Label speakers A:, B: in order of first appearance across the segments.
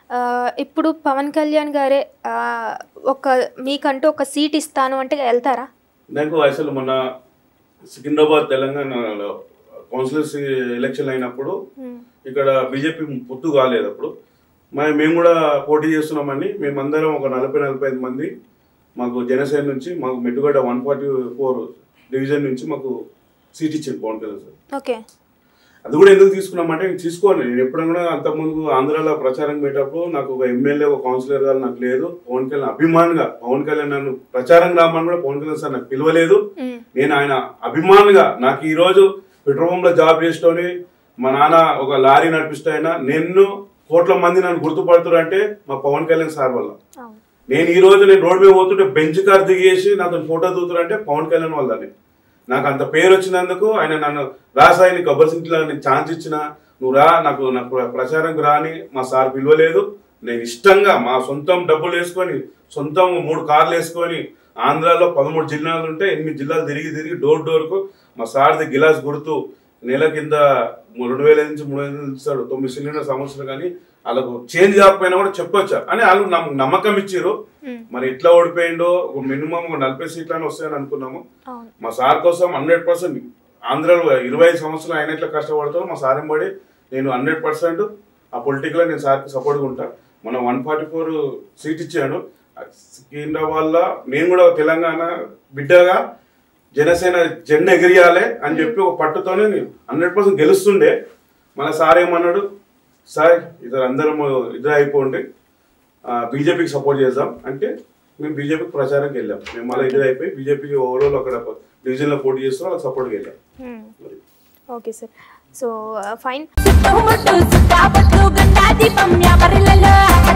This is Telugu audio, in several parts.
A: ఆ, ఇప్పుడు పవన్ కళ్యాణ్ గారే ఆ, ఒక మీకంటూ ఒక సీట్ ఇస్తాను అంటే వెళ్తారా
B: నాకు అసలు మన సికింద్రాబాద్ తెలంగాణలో కౌన్సిలర్స్ ఎలక్షన్ అయినప్పుడు ఇక్కడ బీజేపీ పొత్తు కాలేదు అప్పుడు మరి మేము కూడా పోటీ చేస్తున్నామని మేమందరం ఒక నలభై నలభై ఐదు మంది మాకు జనసేన నుంచి మాకు Mettugadda one forty four division నుంచి మాకు సీట్ ఇచ్చింది పవన్ కళ్యాణ్ సార్
A: ఓకే
B: అది కూడా ఎందుకు తీసుకున్నామంటే నేను తీసుకోను నేను ఎప్పుడైనా కూడా అంతకుముందు ఆంధ్రాలో ప్రచారం పెట్టేటప్పుడు నాకు ఒక ఎమ్మెల్యే ఒక కౌన్సిలర్ గారు నాకు లేదు పవన్ కళ్యాణ్ అభిమానిగా పవన్ కళ్యాణ్ నన్ను ప్రచారం రామని కూడా పవన్ కళ్యాణ్ సార్ నాకు పిలవలేదు
A: మ్మ్.
B: నేను ఆయన అభిమానిగా నాకు ఈ రోజు పెట్రోల్ పంప్ లో జాబ్ చేస్తూనే మా నాన్న ఒక లారీ నడిపిస్తూ అయినా నిన్ను కోట్ల మంది నన్ను గుర్తుపడుతున్నారంటే మా పవన్ కళ్యాణ్ సార్ వల్ల
A: అవును
B: నేను ఈ రోజు నేను రోడ్ మీద పోతుంటే బెంచ్ కార్ దిగేసి నాతో ఫోటో దిగుతారంటే పవన్ కళ్యాణ్ వల్లనే నాకు అంత పేరు వచ్చినందుకు ఆయన నన్ను రాసాయని గబ్బర్ సింగ్ నేను ఛాన్స్ ఇచ్చిన నువ్వు రా నాకు నాకు ప్ర- ప్రచారంకి రాని మా సార్ పిలవలేదు నేను ఇష్టంగా మా సొంతం డబ్బులు వేసుకొని సొంతం మూడు కార్లు వేసుకొని ఆంధ్రాలో పదమూడు జిల్లాలు ఉంటే ఎనిమిది జిల్లాలు తిరిగి తిరిగి డోర్ డోర్కు మా సార్ది గిలాస్ గుర్తు నెల కింద రెండు వేల నుంచి మూడు వేల నుంచి ఇస్తాడు తొమ్మిది సిలిండర్ సంవత్సరం కానీ వాళ్ళకు చేంజ్ కాకపోయినా కూడా చెప్పొచ్చా అని వాళ్ళు నమ్మ- నమ్మకం ఇచ్చారు
A: మ్మ్.
B: మరి ఎట్లా ఓడిపోయిండో ఒక మినిమం ఒక నలభై సీట్లని వస్తాయని అనుకున్నాము
A: అవును
B: మా సార్ కోసం హండ్రెడ్ పర్సెంట్ ఆంధ్రాలో ఇరవై ఐదు సంవత్సరాలు ఆయన ఎట్లా కష్టపడతాడో మా సార్ పడి నేను హండ్రెడ్ పర్సెంట్ ఆ పొలిటికల్ నేను సార్కి సపోర్ట్గా ఉంటా మన వన్ ఫార్టీ ఫోర్ సీట్ ఇచ్చాడు కేంద్ర వల్ల నేను కూడా తెలంగాణ బిడ్డగా జనసేన జెండా ఎగిరియాలి అని చెప్పి ఒక పట్టుతోనే నేను హండ్రెడ్ పర్సెంట్ గెలుస్తుండే మన సార్ ఏమన్నాడు సార్ ఇద్దరు అందరం ఇద్దరు అయిపోండి బీజేపీకి సపోర్ట్ చేద్దాం అంటే మేము బీజేపీకి ప్రచారంకి వెళ్ళాం మేము మళ్ళీ ఇద్దరు అయిపోయి బీజేపీకి ఓవరాల్ అక్కడ డివిజన్లో పోటీ చేస్తూ వాళ్ళకి సపోర్ట్కి వెళ్ళాం
A: మ్మ్. ఓకే సార్ సో ఫైన్
C: చుట్టుముట్టు చుట్టాపట్టు గంగా దీపం ఎవరిలలో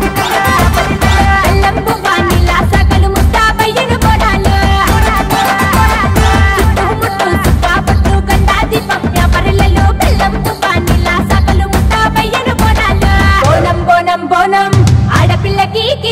C: అల్లంపు వాణిలా సకలు ముస్తాబయ్యను కొడాలు చుట్టుముట్టు చుట్టాపట్టు గంగా దీపం ఎవరిలలో బెల్లంపు వాణిలా సకలు ముస్తాబయ్యను కొడాలు బోనం బోనం బోనం ఆడపిల్లకి